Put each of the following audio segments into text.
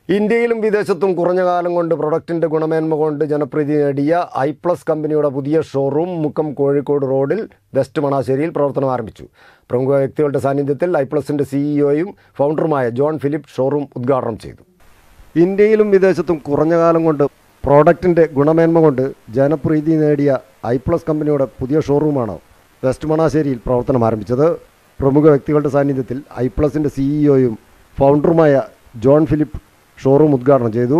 ഇന്ത്യയിലും വിദേശത്തും കുറഞ്ഞ കാലം കൊണ്ട് പ്രൊഡക്റ്റിന്റെ ഗുണമേന്മ കൊണ്ട് ജനപ്രീതി നേടിയ ഐ പ്ലസ് കമ്പനിയുടെ പുതിയ ഷോറൂം മുക്കം കോഴിക്കോട് റോഡിൽ വെസ്റ്റ് മണാശ്ശേരിയിൽ പ്രവർത്തനം ആരംഭിച്ചു പ്രമുഖ വ്യക്തികളുടെ സാന്നിധ്യത്തിൽ ഐ പ്ലസിന്റെ സിഇഒയും ഫൗണ്ടറുമായ ജോൺ ഫിലിപ്പ് ഷോറൂം ഉദ്ഘാടനം ചെയ്തു ഇന്ത്യയിലും വിദേശത്തും കുറഞ്ഞ കാലം കൊണ്ട് പ്രോഡക്റ്റിന്റെ ഗുണമേന്മ കൊണ്ട് ജനപ്രീതി നേടിയ ഐ പ്ലസ് കമ്പനിയുടെ പുതിയ ഷോറൂമാണ് വെസ്റ്റ് മണാശ്ശേരിയിൽ പ്രവർത്തനം ആരംഭിച്ചത് പ്രമുഖ വ്യക്തികളുടെ സാന്നിധ്യത്തിൽ ഐ പ്ലസിന്റെ സിഇഒയും ഫൗണ്ടറുമായ ജോൺ ഫിലിപ്പ് ഷോറൂം ഉദ്ഘാടനം ചെയ്തു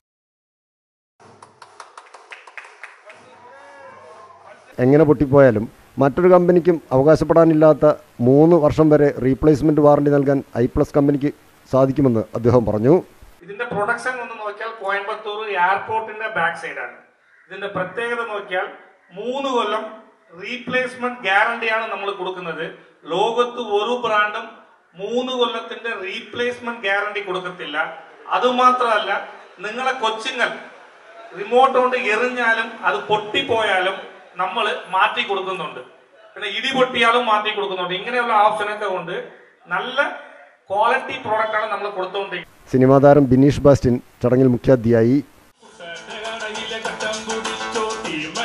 എങ്ങനെ പൊട്ടിപ്പോയാലും മറ്റൊരു കമ്പനിക്കും അവകാശപ്പെടാനില്ലാത്ത മൂന്ന് വർഷം വരെ റീപ്ലേസ്മെന്റ് വാറണ്ടി നൽകാൻ ഐ പ്ലസ് കമ്പനിക്ക് സാധിക്കുമെന്ന് അദ്ദേഹം പറഞ്ഞു ഇതിന്റെ പ്രൊഡക്ഷൻ ഒന്ന് നോക്കിയാൽ കോയമ്പത്തൂർ എയർപോർട്ടിന്റെ ബാക്ക് സൈഡാണ് ഇതിന്റെ പ്രത്യേകത നോക്കിയാൽ മൂന്ന് കൊല്ലം റീപ്ലേസ്മെന്റ് ഗ്യാരണ്ടിയാണ് നമ്മൾ കൊടുക്കുന്നത് ലോകത്ത് ഒരു ബ്രാൻഡും മൂന്ന് കൊല്ലത്തിന്റെ റീപ്ലേസ്മെന്റ് ഗ്യാരണ്ടി കൊടുക്കത്തില്ല അതുമാത്രമല്ല നിങ്ങളെ കൊച്ചുങ്ങൾ റിമോട്ട് കൊണ്ട് എറിഞ്ഞാലും അത് പൊട്ടിപ്പോയാലും നമ്മൾ മാറ്റി കൊടുക്കുന്നുണ്ട് പിന്നെ ഇടി പൊട്ടിയാലും മാറ്റി കൊടുക്കുന്നുണ്ട് ഇങ്ങനെയുള്ള ഓപ്ഷനൊക്കെ കൊണ്ട് നല്ല ക്വാളിറ്റി പ്രോഡക്റ്റാണ് നമ്മൾ കൊടുത്തുകൊണ്ടിരിക്കുന്നത് സിനിമാ താരം ബിനീഷ് ബാസ്റ്റിൻ ചടങ്ങിൽ മുഖ്യാതിഥിയായി കടയിലെ കട്ടം കുടിച്ചോ ടീമേ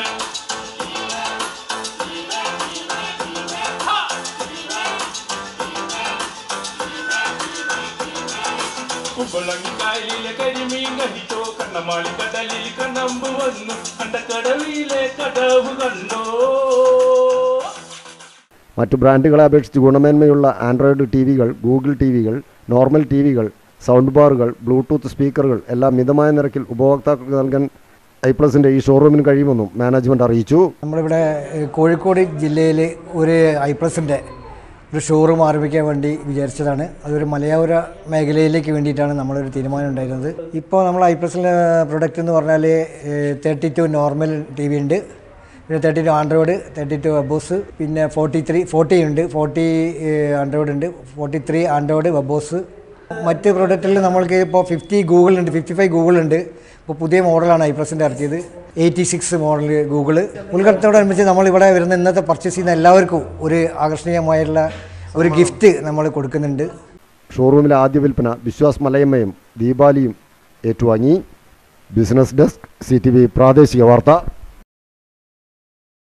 കുമ്പളങ്ങിക്കായലിലെ കരിമീൻ കടിച്ചോ കണ്ണമാളി കടലിൽ കണ്ണമ്പ് വന്നു അണ്ടക്കടവിലെ കടവ് കണ്ടോ മറ്റു ബ്രാൻഡുകളെ അപേക്ഷിച്ച് ഗുണമേന്മയുള്ള ആൻഡ്രോയിഡ് ടി വികൾ ഗൂഗിൾ ടി വികൾ നോർമൽ ടി വികൾ സൗണ്ട് ബാറുകൾ ബ്ലൂടൂത്ത് സ്പീക്കറുകൾ എല്ലാം മിതമായ നിരക്കിൽ ഉപഭോക്താക്കൾക്ക് നൽകാൻ ഐ പ്ലസിൻ്റെ ഈ ഷോറൂമിന് കഴിയുമെന്നും മാനേജ്മെൻറ്റ് അറിയിച്ചു നമ്മളിവിടെ ഏഹ്, കോഴിക്കോട് ജില്ലയിൽ ഒരു ഐ പ്ലസിൻ്റെ ഒരു ഷോറൂം ആരംഭിക്കാൻ വേണ്ടി വിചാരിച്ചതാണ് അതൊരു മലയോര മേഖലയിലേക്ക് വേണ്ടിയിട്ടാണ് നമ്മളൊരു തീരുമാനം ഉണ്ടായിരുന്നത് ഇപ്പോൾ നമ്മൾ ഐ പ്ലസിൻ്റെ പ്രൊഡക്റ്റ് എന്ന് പറഞ്ഞാൽ thirty two normal TV ഉണ്ട് പിന്നെ thirty two android thirty two webOS പിന്നെ ഫോർട്ടി ത്രീ ഫോർട്ടി ഉണ്ട് ഫോർട്ടി ആൻഡ്രോയിഡ് ഉണ്ട് ഫോർട്ടി ത്രീ ആൻഡ്രോയിഡ് വെബോസ് മറ്റ് പ്രൊഡക്റ്റിൽ നമ്മൾക്ക് ഇപ്പോൾ ഫിഫ്റ്റി ഗൂഗിൾ ഉണ്ട് ഫിഫ്റ്റി ഫൈവ് ഗൂഗിൾ ഉണ്ട് ഇപ്പോൾ പുതിയ മോഡലാണ് ഐ പ്ലസിൻ്റെ ഇറക്കിയത് എയ്റ്റി സിക്സ് മോഡൽ ഗൂഗിള് ഉദ്ഘാടനത്തോടനുബന്ധിച്ച് നമ്മളിവിടെ വരുന്ന ഇന്നത്തെ പർച്ചേസ് ചെയ്യുന്ന എല്ലാവർക്കും ഒരു ആകർഷണീയമായുള്ള ഒരു ഗിഫ്റ്റ് നമ്മൾ കൊടുക്കുന്നുണ്ട് ഷോറൂമിലെ ആദ്യ വിൽപ്പന വിശ്വാസ് മലയമ്മയും ദീപാലിയും ഏറ്റുവാങ്ങി ബിസിനസ് ഡെസ്ക് സി പ്രാദേശിക വാർത്ത